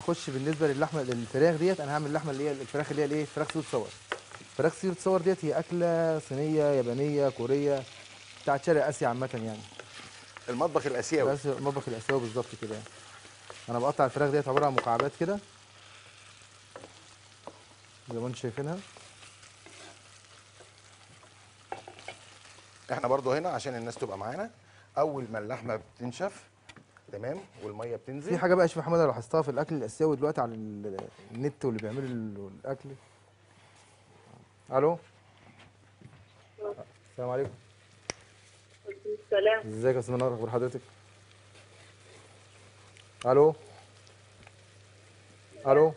خش بالنسبه للحمه للفراخ ديت انا هعمل اللحمه اللي هي الفراخ اللي هي الايه فراخ سويت صور فراخ سويت صور ديت هي اكله صينيه يابانيه كوريه بتاعت شرق اسيا عامه يعني المطبخ الاسيوي بس المطبخ الاسيوي بالظبط كده يعني. انا بقطع الفراخ ديت عباره عن مكعبات كده زي ما انتم شايفينها احنا برضو هنا عشان الناس تبقى معانا اول ما اللحمه بتنشف تمام والميه بتنزل في حاجه بقى يا شيخ محمد انا لاحظتها في الاكل الاسيوي دلوقتي على ال- النت واللي بيعملوا ال- الاكل الو السلام عليكم السلام ازيك يا استاذ منار اخبار حضرتك الو الو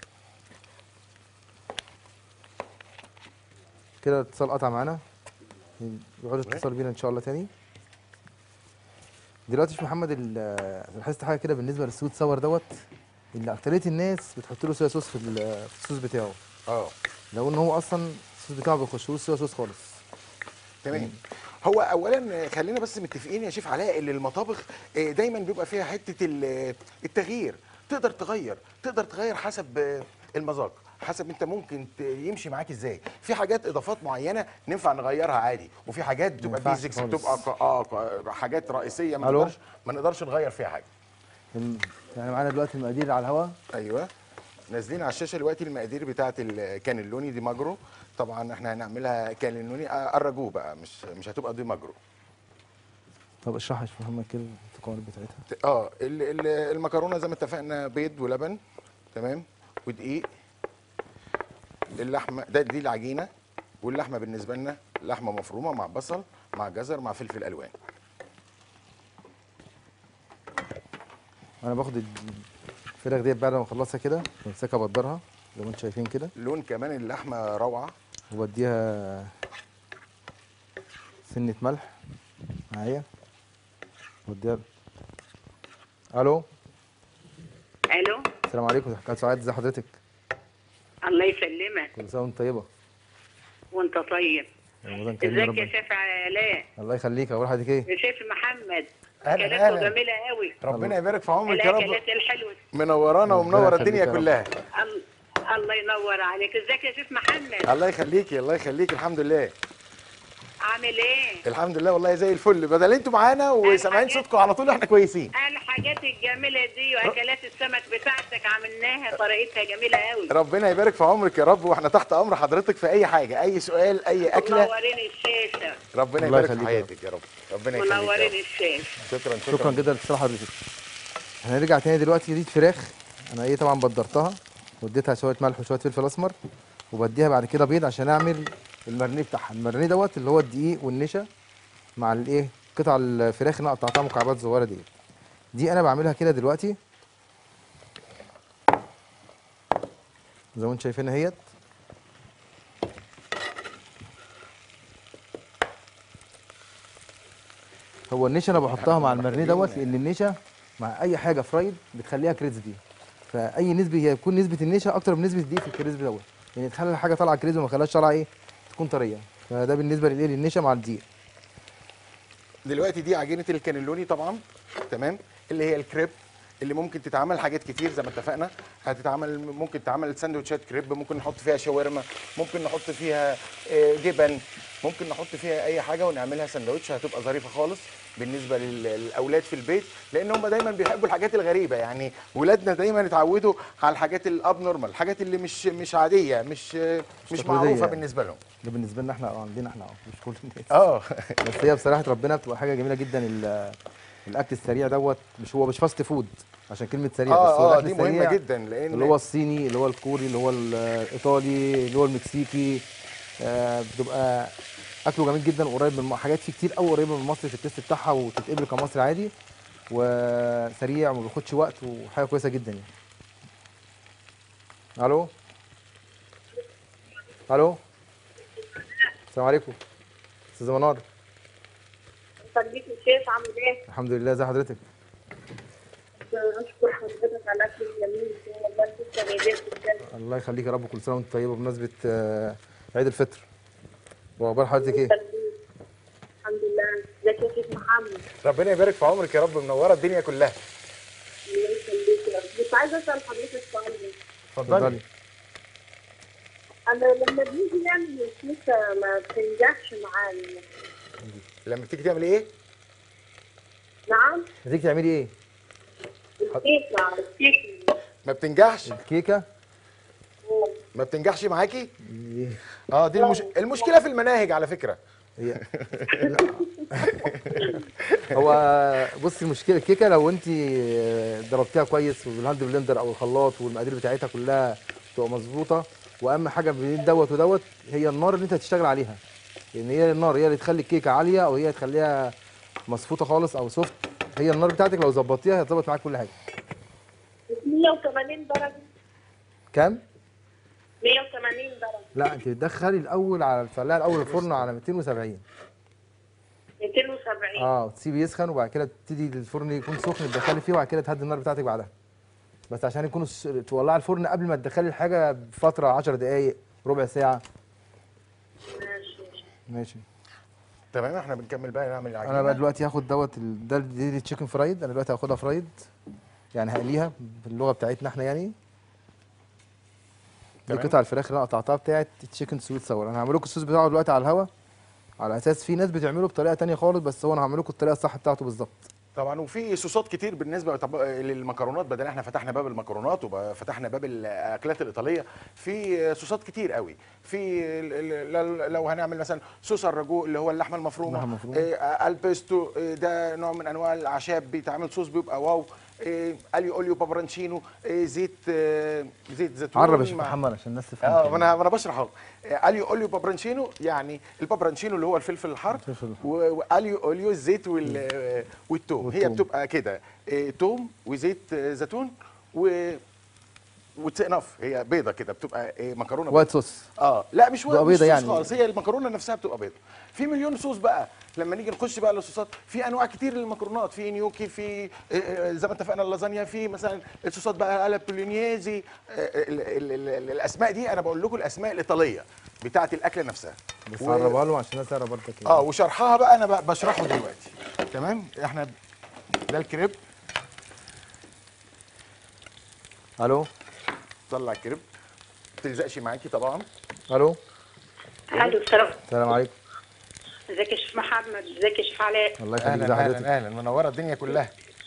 كده الاتصال قطع معانا يقعدوا اتصال بينا ان شاء الله تاني دلوقتي يا شيخ محمد ال- لاحظت حاجه كده بالنسبه للسويت ساور دوت اللي اكتريه الناس بتحط له صويا صوص في ال- في الصوص بتاعه اه لو ان هو اصلا الصوص بتاعه ما بيخشوش صويا صوص خالص تمام هو اولا خلينا بس متفقين يا شيف علاء ان المطابخ آه، دايما بيبقى فيها حته ال- التغيير تقدر تغير تقدر تغير حسب آه، المذاق حسب انت ممكن ت- يمشي معاك ازاي في حاجات اضافات معينه ننفع نغيرها عادي وفي حاجات بتبقى ينفعش بيزكس خالص. بتبقى ق- اه ق- حاجات رئيسيه ما ألو؟ نقدرش ما نقدرش نغير فيها حاجه الم- يعني معانا دلوقتي المقادير على الهواء ايوه نازلين على الشاشه دلوقتي المقادير بتاعه الكانيلوني دي ماجرو طبعا احنا هنعملها كانيلوني آه، الرجو بقى مش مش هتبقى دي ماجرو طب اشرح يا شيخ محمد كده المكونات بتاعتها اه ال- ال- المكرونه زي ما اتفقنا بيض ولبن تمام ودقيق اللحمه ده دي العجينه واللحمه بالنسبه لنا لحمه مفرومه مع بصل مع جزر مع فلفل الوان انا باخد الفراخ ديت بعد ما اخلصها كده بمسكها بقدرها زي ما انتم شايفين كده لون كمان اللحمه روعه وبديها سنة ملح معايا وديها الو الو السلام عليكم حكايه سعاد ازي حضرتك الله يسلمك كل سنه وانت طيبه وانت طيب رمضان كريم يا ازيك يا رب شيف علاء الله يخليك اخبار حضرتك ايه يا شيف محمد أهلا، اكلاته أهلا. جميله قوي ربنا يبارك في عمرك يا رب الاكلات الحلوه منورانا ربنا ومنور يخليك الدنيا يا رب. كلها ال- الله ينور عليك ازيك يا شيف محمد الله يخليكي الله يخليكي الحمد لله عامل ايه الحمد لله والله زي الفل بدل انتوا معانا وسامعين الحاجات- صوتكم على طول احنا كويسين الحاجات الجميله دي واكلات السمك بتاعتك عملناها طريقتها جميله قوي ربنا يبارك في عمرك يا رب واحنا تحت امر حضرتك في اي حاجه اي سؤال اي اكله منورين الشاشه ربنا الله يبارك في يخليك يا رب. حياتك يا رب ربنا يخليك يا منورين رب. الشاشه شكرا شكرا شكرا جدا لاتصال حضرتك هنرجع تاني دلوقتي دي فراخ انا ايه طبعا بدرتها واديتها شويه ملح وشويه فلفل اسمر وبديها بعد كده بيض عشان اعمل المرنيه بتاعها المرنيه دوت اللي هو الدقيق والنشا مع الايه قطع الفراخ اللي انا قطعتها مكعبات صغيره دي دي انا بعملها كده دلوقتي زي ما انتم شايفين اهيت هو النشا انا بحطها مع المرنيه دوت لان النشا مع اي حاجه فرايد بتخليها كريسبي فاي نسبه هي تكون نسبه النشا اكتر من نسبه الدقيق في الكريسبي دوت يعني تخلي الحاجه طالعه كريسبي وما تخليهاش طالعه ايه تكون طريه فده بالنسبه للايه للنشا مع الدقيق دلوقتي دي عجينه الكانيلوني طبعا تمام اللي هي الكريب اللي ممكن تتعمل حاجات كتير زي ما اتفقنا هتتعمل ممكن تعمل ساندوتشات كريب ممكن نحط فيها شاورما ممكن نحط فيها آه، جبن ممكن نحط فيها اي حاجه ونعملها ساندوتش هتبقى ظريفه خالص بالنسبه لل- للاولاد في البيت لان هم دايما بيحبوا الحاجات الغريبه يعني ولادنا دايما اتعودوا على الحاجات الاب نورمال الحاجات اللي مش مش عاديه مش مش تقليدية معروفه يعني. بالنسبه لهم ده بالنسبه لنا احنا اه عندنا احنا اه مش كل الناس اه بس هي بصراحه ربنا بتبقى حاجه جميله جدا ال- الاكل السريع دوت مش هو مش فاست فود عشان كلمه سريع بس هو اه اه الأكل دي مهمه السريع جدا لان اللي هو الصيني اللي هو الكوري اللي هو الايطالي اللي هو المكسيكي آه بتبقى اكله جميل جدا قريب من حاجات فيه كتير قوي قريبه من مصر في التيست بتاعها وتتقبل كمصري عادي وسريع وما بياخدش وقت وحاجه كويسه جدا يعني الو الو السلام عليكم استاذ منار صديق الشيف عامل ايه؟ الحمد لله ازي حضرتك اشكر حضرتك على الاكل الجميل ده والله تسلم ايديك بجد الله يخليك يا رب كل سنه وانت طيبه بمناسبه آه، عيد الفطر واخبار حضرتك ايه الحمد لله ازيك يا شيخ محمد ربنا يبارك في عمرك يا رب منوره الدنيا كلها الله يخليك يا رب بس عايزه اسال حضرتك سؤال بس. اتفضلي انا لما بنيجي نعمل الكيكه ما بتنجحش معانا لما بتيجي تعمل ايه نعم هتيجي تعملي ايه الكيكه الكيكه ما بتنجحش الكيكه ما بتنجحش معاكي اه دي المش... المشكله في المناهج على فكره هي لا. هو بصي المشكله الكيكه لو انت ضربتيها كويس بالهاند بلندر او الخلاط والمقادير بتاعتها كلها تبقى مظبوطه واهم حاجه بين دوت ودوت هي النار اللي انت هتشتغل عليها لان هي النار هي اللي تخلي الكيكه عاليه او هي تخليها مصفوطه خالص او سوفت هي النار بتاعتك لو ظبطتيها هتظبط معاك كل حاجه 180 درجه كام 180 درجه لا انت بتدخلي الاول على تطلعي الاول الفرن على 270 270 اه وتسيبي يسخن وبعد كده تبتدي الفرن يكون سخن تدخلي فيه وبعد كده تهدي النار بتاعتك بعدها بس عشان يكون الس- تولعي الفرن قبل ما تدخلي الحاجه بفتره 10 دقائق ربع ساعه ماشي ماشي تمام احنا بنكمل بقى نعمل العجينه انا بقى دلوقتي هاخد دوت ال- ده دي تشيكن فرايد انا دلوقتي هاخدها فرايد يعني هقليها باللغه بتاعتنا احنا يعني دي تمام. قطع الفراخ اللي انا قطعتها بتاعت تشيكن سويت ساور انا هعمل لكم الصوص بتاعه دلوقتي على الهوا على اساس في ناس بتعمله بطريقه تانية خالص بس هو انا هعمل لكم الطريقه الصح بتاعته بالظبط طبعا وفي صوصات كتير بالنسبه طب للمكرونات بدل احنا فتحنا باب المكرونات وفتحنا باب الاكلات الايطاليه في صوصات كتير قوي في ال- ال- ال- لو هنعمل مثلا صوص الرجو اللي هو اللحمه المفرومه اللحمة المفرومة. آه، البيستو آه، ده نوع من انواع الاعشاب بيتعمل صوص بيبقى واو آه، اليو اوليو بابرانشينو آه، زيت آه، زيت زيتون عرب يا شيخ مع- محمد عشان الناس تفهم اه ما انا ما انا بشرح اهو آه، اليو اوليو بابرانشينو يعني البابرانشينو اللي هو الفلفل الحار الفلفل الحار. و- واليو اوليو الزيت وال آه، والثوم هي والثوم. بتبقى كده آه، توم وزيت آه، زيتون و وتسقنف هي بيضه كده بتبقى آه، مكرونه وايت صوص اه لا مش بتبقى مش بيضة صوص يعني. خالص هي المكرونه نفسها بتبقى بيضه في مليون صوص بقى لما نيجي نخش بقى للصوصات في انواع كتير للمكرونات في نيوكي في آه، آه، زي ما اتفقنا اللازانيا في مثلا الصوصات بقى الا بولينيزي آه، ال- ال- ال- الاسماء دي انا بقول لكم الاسماء الايطاليه بتاعه الاكله نفسها بس و- عربها له عشان الناس تعرف برضك اه وشرحها بقى انا بقى بشرحه دلوقتي تمام احنا ده الكريب الو طلع الكريب ما تلزقش معاكي طبعا الو الو السلام السلام عليكم ازيك يا شيخ محمد ازيك يا شيخ علاء الله يخليك اهلا ازي حضرتك اهلا اهلا منوره الدنيا كلها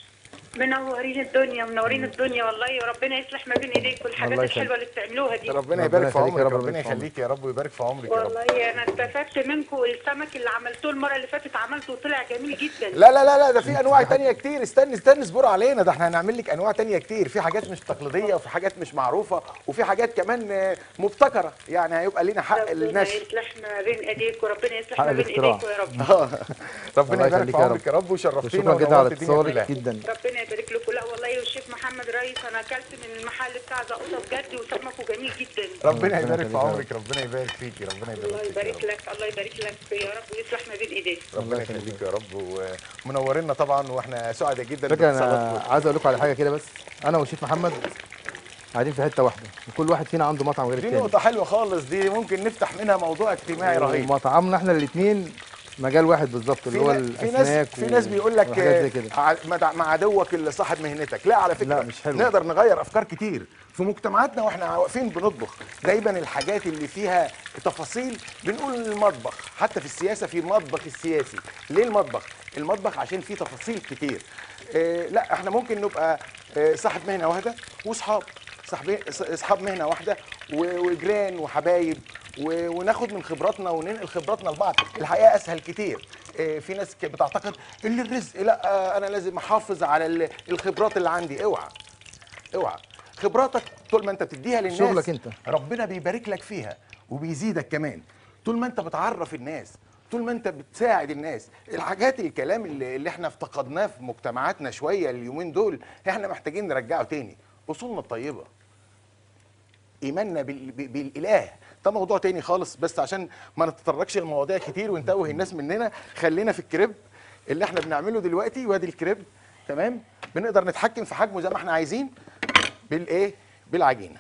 منورين الدنيا منورين الدنيا والله وربنا يصلح ما بين ايديكم الحاجات الله يخليك. الحلوه اللي بتعملوها دي ربنا ربنا يبارك في يخليك يا عمرك رب ربنا ويبارك في عمرك. يخليك يا رب ويبارك في عمرك يا رب والله انا استفدت منكم السمك اللي عملتوه المره اللي فاتت عملته وطلع جميل جدا لا لا لا لا ده في انواع تانية كتير استني استني اصبر علينا ده احنا هنعمل لك انواع تانية كتير في حاجات مش تقليديه وفي حاجات مش معروفه وفي حاجات كمان آه، مبتكره يعني هيبقى لنا حق ربنا النشر يصلح ما بين ايديكم وربنا يصلح حق ما بين الاختراع. ايديكم يا رب آه، ربنا الله يبارك يخليك في يا عمرك يا رب وشرفتينا شكرا جدا على ونورت الدنيا اتصالك كلها جدا ربنا يبارك لكم لا والله والشيف محمد رئيس انا اكلت من المحل بتاع زقوطه بجد وسمكه جميل جدا ربنا ربنا يبارك في يخليك يا رب. عمرك ربنا يبارك فيكي ربنا الله يبارك فيكي يا يبارك رب. لك الله يبارك لك يا رب ويصلح ما بين ايديك ربنا يخليك يا رب ومنورنا طبعا واحنا سعداء جدا فكرة انا باتصالاتكم. عايز اقول لكم على حاجه كده بس انا والشيف محمد قاعدين في حته واحده وكل واحد فينا عنده مطعم غير دي التاني نقطة حلوة خالص دي ممكن نفتح منها موضوع اجتماعي رهيب ومطعمنا احنا الاثنين مجال واحد بالظبط اللي هو في نا- في الاسماك ناس في ناس بيقول لك وحاجات زي آه، كده ع- مع مع عدوك اللي صاحب مهنتك لا على فكره لا، مش حلو. نقدر نغير افكار كتير في مجتمعاتنا واحنا واقفين بنطبخ دايما الحاجات اللي فيها تفاصيل بنقول المطبخ حتى في السياسه في المطبخ السياسي ليه المطبخ المطبخ عشان فيه تفاصيل كتير آه، لا احنا ممكن نبقى آه، صاحب مهنه واحده واصحاب صاحبين اصحاب مهنه واحده و- وجيران وحبايب و- وناخد من خبراتنا وننقل خبراتنا لبعض الحقيقه اسهل كتير آه، في ناس ك- بتعتقد ان الرزق لا آه، انا لازم احافظ على ال- الخبرات اللي عندي اوعى اوعى خبراتك طول ما انت بتديها للناس شغلك انت. ربنا بيبارك لك فيها وبيزيدك كمان طول ما انت بتعرف الناس طول ما انت بتساعد الناس الحاجات الكلام اللي, اللي احنا افتقدناه في مجتمعاتنا شويه اليومين دول احنا محتاجين نرجعه تاني اصولنا الطيبه ايماننا بال- ب- بالاله ده موضوع تاني خالص بس عشان ما نتطرقش لمواضيع كتير ونتوه الناس مننا خلينا في الكريب اللي احنا بنعمله دلوقتي وادي الكريب تمام بنقدر نتحكم في حجمه زي ما احنا عايزين بالايه بالعجينه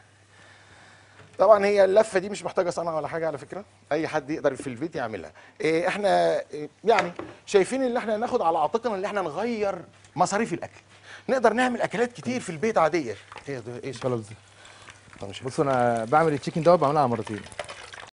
طبعا هي اللفه دي مش محتاجه صنعه ولا حاجه على فكره اي حد يقدر في البيت يعملها إيه احنا إيه يعني شايفين ان احنا ناخد على عاتقنا ان احنا نغير مصاريف الاكل نقدر نعمل اكلات كتير في البيت عاديه ايه ده ايه خلاص دي طب مش بصوا انا بعمل التشيكن دوت بعملها على مرتين